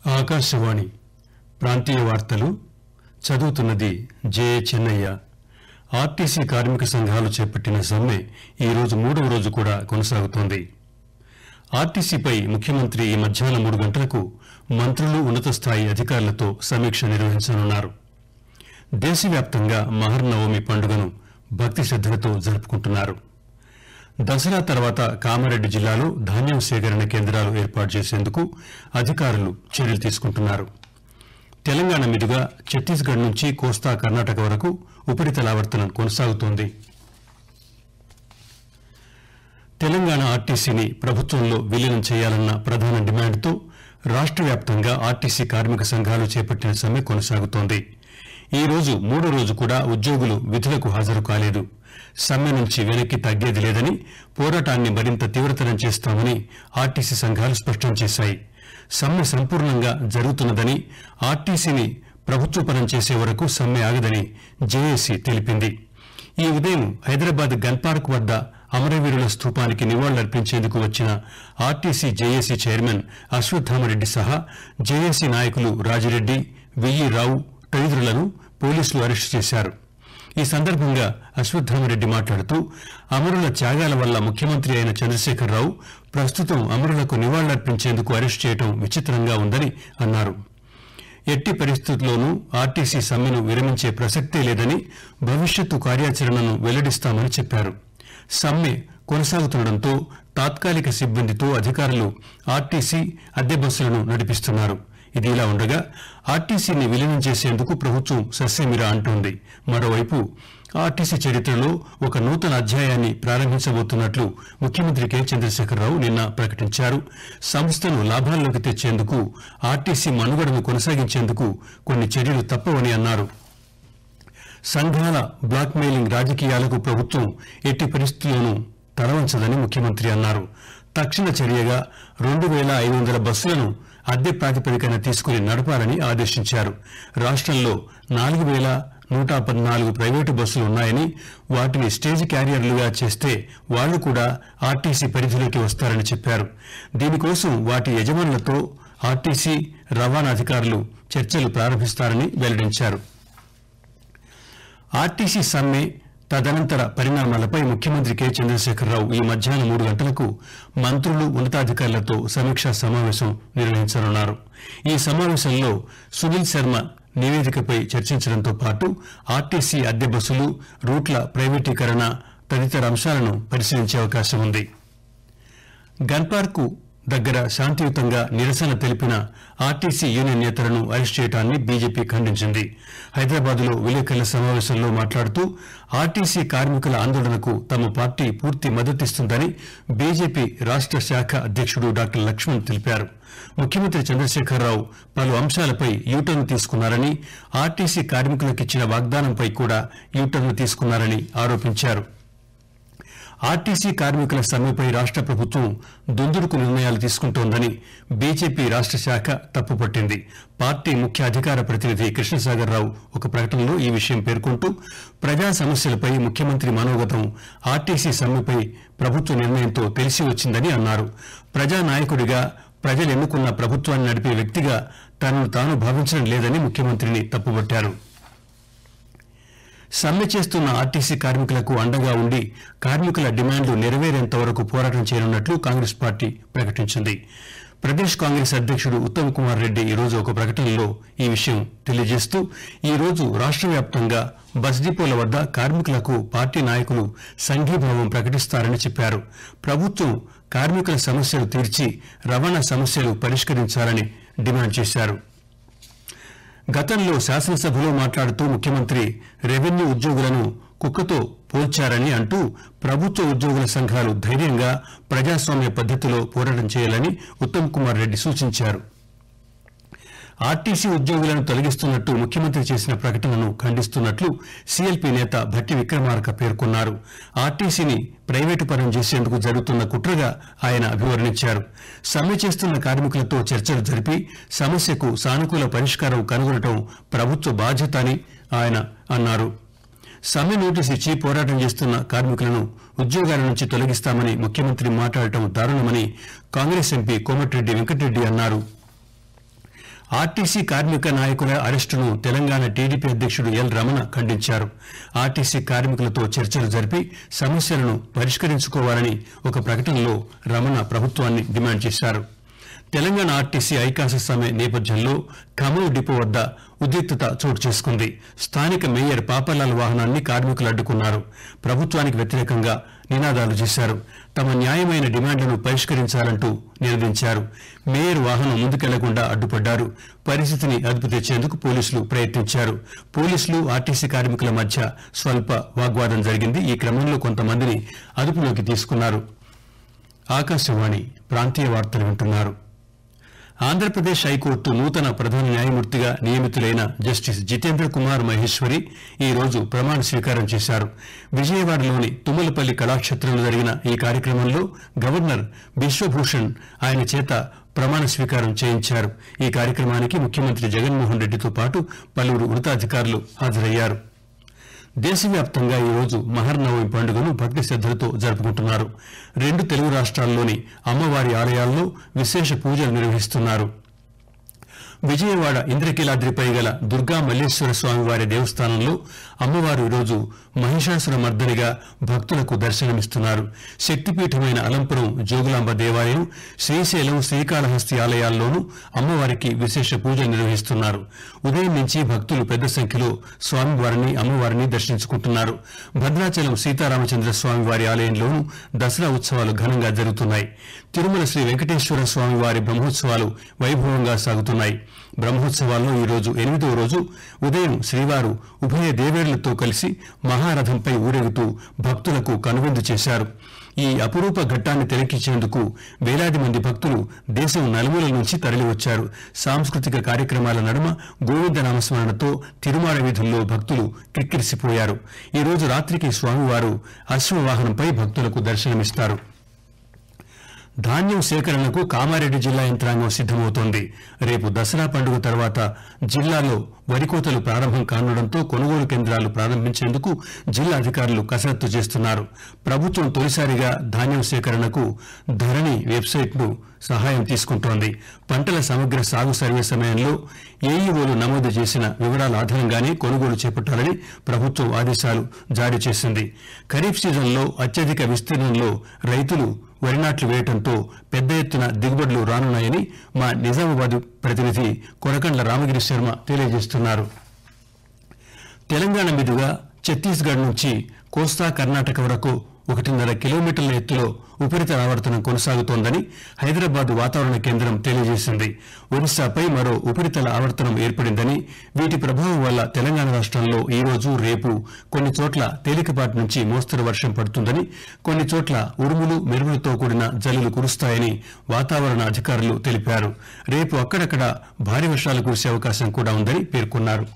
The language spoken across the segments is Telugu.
ఆకాశవాణి ప్రాంతీయ వార్తలు చదువుతున్నది జే చెన్నయ్య ఆర్టీసీ కార్మిక సంఘాలు చేపట్టిన సమ్మె ఈ రోజు మూడవ రోజు కూడా కొనసాగుతోంది ఆర్టీసీపై ముఖ్యమంత్రి ఈ మధ్యాహ్నం మూడు గంటలకు మంత్రులు ఉన్నత స్థాయి అధికారులతో సమీక్ష నిర్వహించనున్నారు దేశవ్యాప్తంగా మహర్నవమి పండుగను భక్తి శ్రద్దలతో జరుపుకుంటున్నారు దసరా తర్వాత కామారెడ్డి జిల్లాలో ధాన్యం సేకరణ కేంద్రాలు ఏర్పాటు చేసేందుకు అధికారులు చర్యలు తీసుకుంటున్నారు తెలంగాణ మీదుగా ఛత్తీస్గఢ్ నుంచి కోస్తా కర్ణాటక వరకు ఉపరితల ఆవర్తనం కొనసాగుతోంది తెలంగాణ ఆర్టీసీని ప్రభుత్వంలో విలీనం చేయాలన్న ప్రధాన డిమాండ్తో రాష్ట్ర వ్యాప్తంగా ఆర్టీసీ కార్మిక సంఘాలు చేపట్టిన సమ్మె కొనసాగుతోంది ఈ రోజు మూడో రోజు కూడా ఉద్యోగులు విధులకు హాజరు కాలేదు సమ్మె నుంచి వెనక్కి తగ్గేది లేదని పోరాటాన్ని మరింత తీవ్రతరం చేస్తామని ఆర్టీసీ సంఘాలు స్పష్టం చేశాయి సమ్మె సంపూర్ణంగా జరుగుతున్నదని ఆర్టీసీని ప్రభుత్వపరం చేసే వరకు సమ్మె ఆగదని జేఏసీ తెలిపింది ఈ ఉదయం హైదరాబాద్ గన్ పార్క్ వద్ద అమరవీరుల స్థూపానికి నివాళులర్పించేందుకు వచ్చిన ఆర్టీసీ జేఏసీ చైర్మన్ అశ్వత్థామరెడ్డి సహా జేఏసీ నాయకులు రాజిరెడ్డి వెయ్యి రావు తదితరులను పోలీసులు అరెస్టు చేశారు ఈ సందర్భంగా అశ్వత్థామరెడ్డి మాట్లాడుతూ అమరుల త్యాగాల వల్ల ముఖ్యమంత్రి అయిన చంద్రశేఖరరావు ప్రస్తుతం అమరులకు నివాళులర్పించేందుకు అరెస్టు చేయడం విచిత్రంగా ఉందని అన్నారు ఎట్టి పరిస్థితుల్లోనూ ఆర్టీసీ సమ్మెను విరమించే ప్రసక్తే లేదని భవిష్యత్తు కార్యాచరణను వెల్లడిస్తామని చెప్పారు సమ్మె కొనసాగుతుండటంతో తాత్కాలిక సిబ్బందితో అధికారులు ఆర్టీసీ అద్దె బస్సులను నడిపిస్తున్నారు ఇది ఇలా ఉండగా ఆర్టీసీని విలీనం చేసేందుకు ప్రభుత్వం సస్యమిరా అంటోంది మరోవైపు ఆర్టీసీ చరిత్రలో ఒక నూతన అధ్యాయాన్ని ప్రారంభించబోతున్నట్లు ముఖ్యమంత్రి కె చంద్రశేఖరరావు నిన్న ప్రకటించారు సంస్థను లాభాల్లోకి తెచ్చేందుకు ఆర్టీసీ మనుగడను కొనసాగించేందుకు కొన్ని చర్యలు తప్పవని అన్నారు సంఘాల బ్లాక్ మెయిలింగ్ రాజకీయాలకు ప్రభుత్వం ఎట్టి పరిస్థితుల్లోనూ తలవంచదని ముఖ్యమంత్రి అన్నారు తక్షణ చర్యగా రెండు వేల ఐదు వందల బస్సులను అద్దె ప్రాతిపదికన తీసుకుని నడపాలని ఆదేశించారు రాష్ట్రంలో నాలుగు వేల నూట పద్నాలుగు ప్రైవేటు బస్సులు ఉన్నాయని వాటిని స్టేజ్ క్యారియర్లుగా చేస్తే వాళ్లు కూడా ఆర్టీసీ పరిధిలోకి వస్తారని చెప్పారు దీనికోసం వాటి యజమానులతో ఆర్టీసీ రవాణా అధికారులు చర్చలు ప్రారంభిస్తారని వెల్లడించారు ఆర్టీసీ సమ్మె తదనంతర పరిణామాలపై ముఖ్యమంత్రి కె చంద్రశేఖరరావు ఈ మధ్యాహ్నం మూడు గంటలకు మంత్రులు ఉన్నతాధికారులతో సమీక్షా సమావేశం నిర్వహించనున్నారు ఈ సమావేశంలో సునీల్ శర్మ నివేదికపై చర్చించడంతో పాటు ఆర్టీసీ అద్దె బస్సులు రూట్ల ప్రైవేటీకరణ తదితర అంశాలను పరిశీలించే అవకాశం ఉంది గన్పార్కు దగ్గర శాంతియుతంగా నిరసన తెలిపిన ఆర్టీసీ యూనియన్ నేతలను అరెస్ట్ చేయడాన్ని బీజేపీ ఖండించింది హైదరాబాద్లో విలేకరుల సమావేశంలో మాట్లాడుతూ ఆర్టీసీ కార్మికుల ఆందోళనకు తమ పార్టీ పూర్తి మద్దతిస్తుందని బీజేపీ రాష్ట శాఖ అధ్యక్షుడు డాక్టర్ లక్ష్మణ్ తెలిపారు ముఖ్యమంత్రి చంద్రశేఖరరావు పలు అంశాలపై యూటర్న్ తీసుకున్నారని ఆర్టీసీ కార్మికులకిచ్చిన వాగ్దానంపై కూడా యూటర్న్ తీసుకున్నారని ఆరోపించారు ఆర్టీసీ కార్మికుల సమ్మెపై రాష్ట ప్రభుత్వం దుందుడుకు నిర్ణయాలు తీసుకుంటోందని బీజేపీ రాష్ట శాఖ తప్పుపట్టింది పార్టీ ముఖ్య అధికార ప్రతినిధి కృష్ణసాగర్ రావు ఒక ప్రకటనలో ఈ విషయం పేర్కొంటూ ప్రజా సమస్యలపై ముఖ్యమంత్రి మనోగతం ఆర్టీసీ సమ్మెపై ప్రభుత్వ నిర్ణయంతో తెలిసి వచ్చిందని అన్నారు ప్రజానాయకుడిగా ప్రజలు ఎన్నుకున్న ప్రభుత్వాన్ని నడిపే వ్యక్తిగా తనను తాను భావించడం లేదని ముఖ్యమంత్రిని తప్పుపట్టారు సమ్మె చేస్తున్న ఆర్టీసీ కార్మికులకు అండగా ఉండి కార్మికుల డిమాండ్లు నెరవేరేంత వరకు పోరాటం చేయనున్నట్లు కాంగ్రెస్ పార్టీ ప్రకటించింది ప్రదేశ్ కాంగ్రెస్ అధ్యక్షుడు ఉత్తమ్ కుమార్ రెడ్డి ఈరోజు ఒక ప్రకటనలో ఈ విషయం తెలియజేస్తూ ఈ రోజు రాష్ట్ర వ్యాప్తంగా బస్ డిపోల వద్ద కార్మికులకు పార్టీ నాయకులు సంఘీభావం ప్రకటిస్తారని చెప్పారు ప్రభుత్వం కార్మికుల సమస్యలు తీర్చి రవాణా సమస్యలు పరిష్కరించాలని డిమాండ్ చేశారు గతంలో శాసనసభలో మాట్లాడుతూ ముఖ్యమంత్రి రెవెన్యూ ఉద్యోగులను కుక్కతో పోల్చారని అంటూ ప్రభుత్వ ఉద్యోగుల సంఘాలు ధైర్యంగా ప్రజాస్వామ్య పద్దతిలో పోరాటం చేయాలని ఉత్తమ్ కుమార్ రెడ్డి సూచించారు ఆర్టీసీ ఉద్యోగులను తొలగిస్తున్నట్టు ముఖ్యమంత్రి చేసిన ప్రకటనను ఖండిస్తున్నట్లు సీఎల్పీ నేత భట్టి విక్రమార్క పేర్కొన్నారు ఆర్టీసీని ప్రైవేటు పరం చేసేందుకు జరుగుతున్న కుట్రగా ఆయన అభివర్ణించారు సమ్మె చేస్తున్న కార్మికులతో చర్చలు జరిపి సమస్యకు సానుకూల పరిష్కారం కనుగొనడం ప్రభుత్వ బాధ్యత అని ఆయన అన్నారు సమ్మె నోటీసు ఇచ్చి పోరాటం చేస్తున్న కార్మికులను ఉద్యోగాల నుంచి తొలగిస్తామని ముఖ్యమంత్రి మాట్లాడటం దారుణమని కాంగ్రెస్ ఎంపీ కోమటిరెడ్డి వెంకటరెడ్డి అన్నారు ఆర్టీసీ కార్మిక నాయకుల అరెస్టును తెలంగాణ టీడీపీ అధ్యక్షుడు ఎల్ రమణ ఖండించారు ఆర్టీసీ కార్మికులతో చర్చలు జరిపి సమస్యలను పరిష్కరించుకోవాలని ఒక ప్రకటనలో రమణ ప్రభుత్వాన్ని డిమాండ్ చేశారు తెలంగాణ ఆర్టీసీ ఐకాస సమ్మె నేపథ్యంలో ఖమ్మం డిపో వద్ద ఉద్రిక్తత చోటు చేసుకుంది స్థానిక మేయర్ పాపలాల్ వాహనాన్ని కార్మికులు అడ్డుకున్నారు ప్రభుత్వానికి వ్యతిరేకంగా నినాదాలు చేశారు తమ న్యాయమైన డిమాండ్లను పరిష్కరించాలంటూ నినదించారు మేయర్ వాహనం ముందుకెళ్లకుండా అడ్డుపడ్డారు పరిస్థితిని అదుపు తెచ్చేందుకు పోలీసులు ప్రయత్నించారు పోలీసులు ఆర్టీసీ కార్మికుల మధ్య స్వల్ప వాగ్వాదం జరిగింది ఈ క్రమంలో కొంతమందిని అదుపులోకి తీసుకున్నారు ఆకాశవాణి ప్రాంతీయ వార్తలు వింటున్నారు ఆంధ్రప్రదేశ్ హైకోర్టు నూతన ప్రధాన న్యాయమూర్తిగా నియమితులైన జస్టిస్ జితేంద్ర కుమార్ మహేశ్వరి ఈ రోజు ప్రమాణ స్వీకారం చేశారు విజయవాడలోని తుమ్మలపల్లి కళాక్షేత్రంలో జరిగిన ఈ కార్యక్రమంలో గవర్నర్ బిశ్వభూషణ్ ఆయన చేత ప్రమాణ స్వీకారం చేయించారు ఈ కార్యక్రమానికి ముఖ్యమంత్రి జగన్మోహన్ రెడ్డితో పాటు పలువురు ఉన్నతాధికారులు హాజరయ్యారు దేశవ్యాప్తంగా ఈ రోజు మహర్నవమి పండుగను భక్తి శ్రద్దలతో జరుపుకుంటున్నారు రెండు తెలుగు రాష్ట్రాల్లోని అమ్మవారి ఆలయాల్లో విశేష పూజలు నిర్వహిస్తున్నారు విజయవాడ ఇంద్రకీలాద్రిపై గల దుర్గా మల్లేశ్వర స్వామివారి దేవస్థానంలో అమ్మవారు ఈరోజు మహిషాసుర మర్దనిగా భక్తులకు దర్శనమిస్తున్నారు శక్తిపీఠమైన అలంపురం జోగులాంబ దేవాలయం శ్రీశైలం శ్రీకాళహస్తి ఆలయాల్లోనూ అమ్మవారికి విశేష పూజలు నిర్వహిస్తున్నారు ఉదయం నుంచి భక్తులు పెద్ద సంఖ్యలో స్వామివారిని అమ్మవారిని దర్శించుకుంటున్నారు భద్రాచలం సీతారామచంద్ర స్వామివారి ఆలయంలోనూ దసరా ఉత్సవాలు ఘనంగా జరుగుతున్నాయి తిరుమల శ్రీ వెంకటేశ్వర స్వామివారి బ్రహ్మోత్సవాలు వైభవంగా సాగుతున్నాయి బ్రహ్మోత్సవాల్లో ఈ రోజు ఎనిమిదవ రోజు ఉదయం శ్రీవారు ఉభయ దేవేళ్లతో కలిసి మహారథంపై ఊరేగుతూ భక్తులకు కనువిందు చేశారు ఈ అపురూప ఘట్టాన్ని తిలకించేందుకు వేలాది మంది భక్తులు దేశం నలుమూలల నుంచి తరలివచ్చారు సాంస్కృతిక కార్యక్రమాల నడుమ గోవింద నామస్మరణతో తిరుమాడ వీధుల్లో భక్తులు కిక్కిరిసిపోయారు ఈ రోజు రాత్రికి స్వామివారు అశ్వవాహనంపై భక్తులకు దర్శనమిస్తారు ధాన్యం సేకరణకు కామారెడ్డి జిల్లా యంత్రాంగం సిద్దమవుతోంది రేపు దసరా పండుగ తర్వాత జిల్లాలో వరి కోతలు ప్రారంభం కానుండటంతో కొనుగోలు కేంద్రాలు ప్రారంభించేందుకు జిల్లా అధికారులు కసరత్తు చేస్తున్నారు ప్రభుత్వం తొలిసారిగా ధాన్యం సేకరణకు ధరణి వెబ్సైట్ ను సహాయం తీసుకుంటోంది పంటల సమగ్ర సాగు సర్వే సమయంలో ఏఈఓలు నమోదు చేసిన వివరాల ఆధారంగానే కొనుగోలు చేపట్టాలని ప్రభుత్వం ఆదేశాలు జారీ చేసింది ఖరీఫ్ సీజన్లో అత్యధిక విస్తీర్ణంలో రైతులు వరి నాట్లు వేయడంతో పెద్ద ఎత్తున దిగుబడులు రానున్నాయని మా నిజామాబాద్ ప్రతినిధి కొరకండ్ల రామగిరి శర్మ తెలియజేస్తున్నారు తెలంగాణ మీదుగా ఛత్తీస్గఢ్ నుంచి కోస్తా కర్ణాటక వరకు ఒకటిన్నర కిలోమీటర్ల ఎత్తులో ఉపరితల ఆవర్తనం కొనసాగుతోందని హైదరాబాద్ వాతావరణ కేంద్రం తెలియజేసింది ఒరిస్సాపై మరో ఉపరితల ఆవర్తనం ఏర్పడిందని వీటి ప్రభావం వల్ల తెలంగాణ రాష్ట్రంలో ఈ రోజు రేపు కొన్ని చోట్ల తేలికపాటి నుంచి మోస్తరు వర్షం పడుతుందని కొన్ని చోట్ల ఉరుములు మెరుపులతో కూడిన జల్లులు కురుస్తాయని వాతావరణ అధికారులు తెలిపారు రేపు అక్కడక్కడ భారీ వర్షాలు కురిసే అవకాశం కూడా ఉందని పేర్కొన్నారు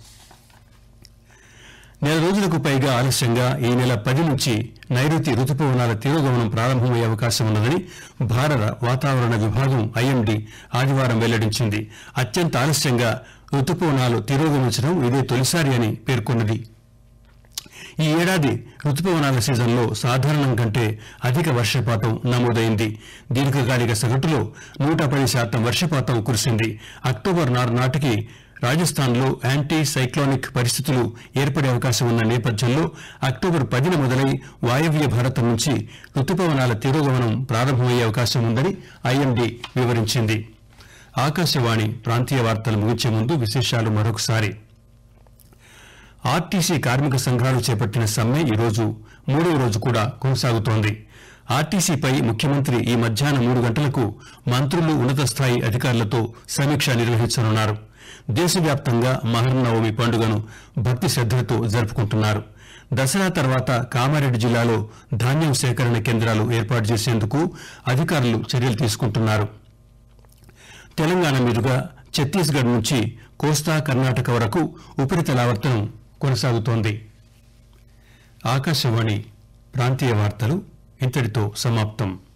నెల రోజులకు పైగా ఆలస్యంగా ఈ నెల పది నుంచి నైరుతి రుతుపవనాల తీవ్రగమనం ప్రారంభమయ్యే అవకాశం ఉన్నదని భారత వాతావరణ విభాగం ఐఎండీ ఆదివారం వెల్లడించింది అత్యంత ఆలస్యంగా రుతుపవనాలు తిరోగమించడం ఇదే తొలిసారి అని పేర్కొన్నది ఈ ఏడాది రుతుపవనాల సీజన్లో సాధారణం కంటే అధిక వర్షపాతం నమోదైంది దీర్ఘకాలిక సగటులో నూట పది శాతం వర్షపాతం కురిసింది అక్టోబర్ నారు నాటికి రాజస్థాన్లో యాంటీ సైక్లోనిక్ పరిస్థితులు ఏర్పడే అవకాశం ఉన్న నేపథ్యంలో అక్టోబర్ పదిన మొదలై వాయవ్య భారతం నుంచి రుతుపవనాల తిరోగమనం ప్రారంభమయ్యే అవకాశం ఉందని ఐఎండీ వివరించింది ఆకాశవాణి ప్రాంతీయ వార్తలు ముగించే ముందు విశేషాలు మరొకసారి ఆర్టీసీ కార్మిక సంఘాలు చేపట్టిన సమ్మె ఈరోజు మూడవ రోజు కూడా కొనసాగుతోంది ఆర్టీసీపై ముఖ్యమంత్రి ఈ మధ్యాహ్నం మూడు గంటలకు మంత్రులు ఉన్నత స్థాయి అధికారులతో సమీక్ష నిర్వహించనున్నారు దేశవ్యాప్తంగా మహర్నవమి పండుగను భక్తి శ్రద్దలతో జరుపుకుంటున్నారు దసరా తర్వాత కామారెడ్డి జిల్లాలో ధాన్యం సేకరణ కేంద్రాలు ఏర్పాటు చేసేందుకు అధికారులు చర్యలు తీసుకుంటున్నారు తెలంగాణ మీదుగా ఛత్తీస్గఢ్ నుంచి కోస్తా కర్ణాటక వరకు ఉపరితలావర్తనం కొనసాగుతోంది ఆకాశవాణి ప్రాంతీయ వార్తలు ఇంతటితో సమాప్తం